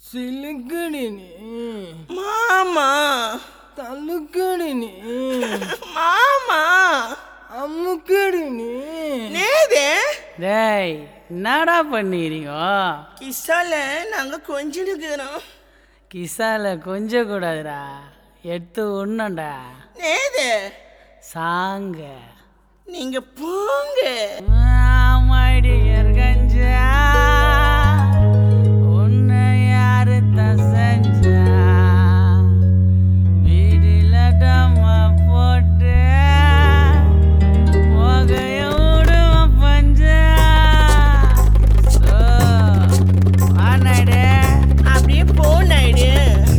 சிலுக்கடி நீ மாமா தள்ளுக்கடி நீ மாமா அம்முக்கடி நீ நேதே டேய் என்னடா பண்ணிக்கிறீங்க கிசால நாங்க கொஞ்சம் இருக்கிறோம் கிசால கொஞ்சம் கூடாதுடா எடுத்து உண்ணண்டா நேதே சாங்க நீங்க போங்க ஆமாடியர் கஞ்சா உன்னை யாரு தசஞ்சா வீடில டம்ம போட்டு போகைய விடுவ பஞ்சா சோ வானாடே அப்படியே போனாயிடு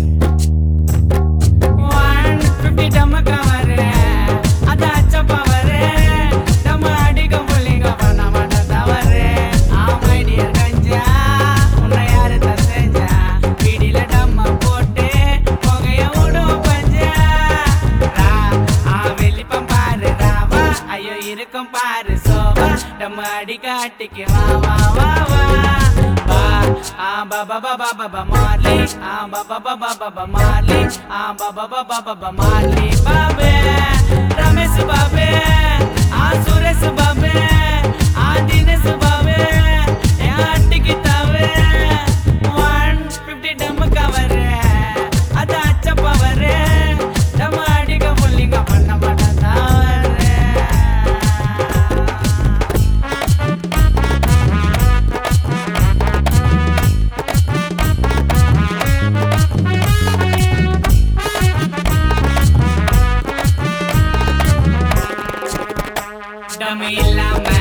ஒன் ஃபிஃப்டி டம்ம கவரு அது அச்ச பவரு நம்ம அடிக்க புள்ளிங்க பண்ண மாட்ட தவறு ஆமை டியர் கஞ்சா உன்னை யாரு தசஞ்சா பிடியில டம்ம போட்டு புகைய விடும் பஞ்சா ரா ஆ வெளிப்பம் பாரு ராவா ஐயோ இருக்கும் பாரு சோபா நம்ம அடிக்க அட்டிக்கு வா வா வா வா வா ஆ பா பா பா பா பா பா மார்லி ஆ பா பா பா பா பா பா மார்லி ஆ பா பா பா பா பா பா மார்லி பாபே ரமேஷ் பாபே ஆ சுரேஷ் பாபே ஆ தினேஷ் பாபே என் அட்டிக்கு தாவே ஒன் ஃபிஃப்டி டம் கவரு அது அச்ச பவரு நம்ம அடிக்க புள்ளிங்க பண்ண மாட்டேன் தவறு டம் இல்லாம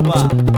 போப்பா